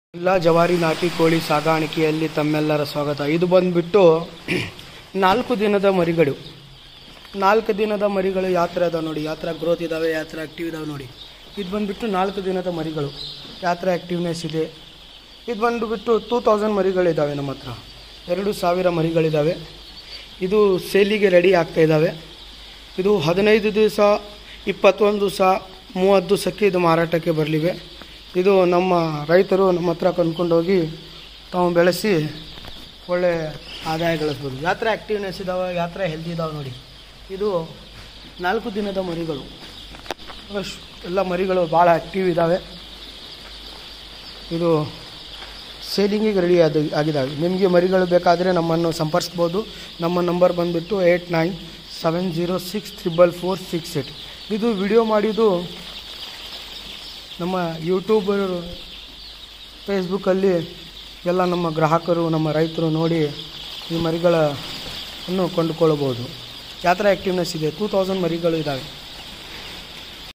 ಎಲ್ಲ ಜವಾರಿ ನಾಟಿ ಕೋಳಿ ಸಾಗಾಣಿಕೆಯಲ್ಲಿ ತಮ್ಮೆಲ್ಲರ ಸ್ವಾಗತ ಇದು ಬಂದುಬಿಟ್ಟು ನಾಲ್ಕು ದಿನದ ಮರಿಗಳು ನಾಲ್ಕು ದಿನದ ಮರಿಗಳು ಯಾವ ಥರ ಅದಾವೆ ನೋಡಿ ಯಾವ ಥರ ಗ್ರೋತ್ ಇದ್ದಾವೆ ಯಾವ ಥರ ಆ್ಯಕ್ಟಿವ್ ಇದಾವೆ ನೋಡಿ ಇದು ಬಂದುಬಿಟ್ಟು ನಾಲ್ಕು ದಿನದ ಮರಿಗಳು ಯಾವ ಥರ ಆ್ಯಕ್ಟಿವ್ನೆಸ್ ಇದೆ ಇದು ಬಂದುಬಿಟ್ಟು ಟೂ ತೌಸಂಡ್ ಮರಿಗಳಿದ್ದಾವೆ ನಮ್ಮ ಹತ್ರ ಎರಡು ಸಾವಿರ ಮರಿಗಳಿದ್ದಾವೆ ಇದು ಸೇಲಿಗೆ ರೆಡಿ ಆಗ್ತಾ ಇದ್ದಾವೆ ಇದು ಹದಿನೈದು ದಿವಸ ಇಪ್ಪತ್ತೊಂದು ದಿವಸ ಮೂವತ್ತು ದಿವಸಕ್ಕೆ ಇದು ಮಾರಾಟಕ್ಕೆ ಬರಲಿವೆ ಇದು ನಮ್ಮ ರೈತರು ನಮ್ಮ ಹತ್ರ ಕೊಂಡ್ಕೊಂಡೋಗಿ ತಾವು ಬೆಳೆಸಿ ಒಳ್ಳೆ ಆದಾಯ ಗಳಿಸ್ಬೋದು ಯಾವ ಥರ ಆ್ಯಕ್ಟಿವ್ನೆಸ್ ಇದ್ದಾವೆ ಯಾವ ಥರ ಹೆಲ್ದಿ ಇದ್ದಾವೆ ನೋಡಿ ಇದು ನಾಲ್ಕು ದಿನದ ಮರಿಗಳು ಅಶ್- ಎಲ್ಲ ಮರಿಗಳು ಭಾಳ ಆ್ಯಕ್ಟಿವ್ ಇದ್ದಾವೆ ಇದು ಸೇಲಿಂಗಿಗೆ ರೆಡಿ ಆದ ಆಗಿದ್ದಾವೆ ನಿಮಗೆ ಮರಿಗಳು ಬೇಕಾದರೆ ನಮ್ಮನ್ನು ಸಂಪರ್ಸ್ಬೋದು ನಮ್ಮ ನಂಬರ್ ಬಂದುಬಿಟ್ಟು eight nine seven zero six triple four six eight ಇದು ವಿಡಿಯೋ ಮಾಡಿದ್ದು ನಮ್ಮ ಯೂಟ್ಯೂಬ್ ಫೇಸ್ಬುಕ್ಕಲ್ಲಿ ಎಲ್ಲ ನಮ್ಮ ಗ್ರಾಹಕರು ನಮ್ಮ ರೈತರು ನೋಡಿ ಈ ಮರಿಗಳನ್ನು ಕೊಂಡುಕೊಳ್ಳಬಹುದು ಯಾವ ಥರ ಆ್ಯಕ್ಟಿವ್ನೆಸ್ ಇದೆ ಟೂ ತೌಸಂಡ್ ಮರಿಗಳು ಇದ್ದಾವೆ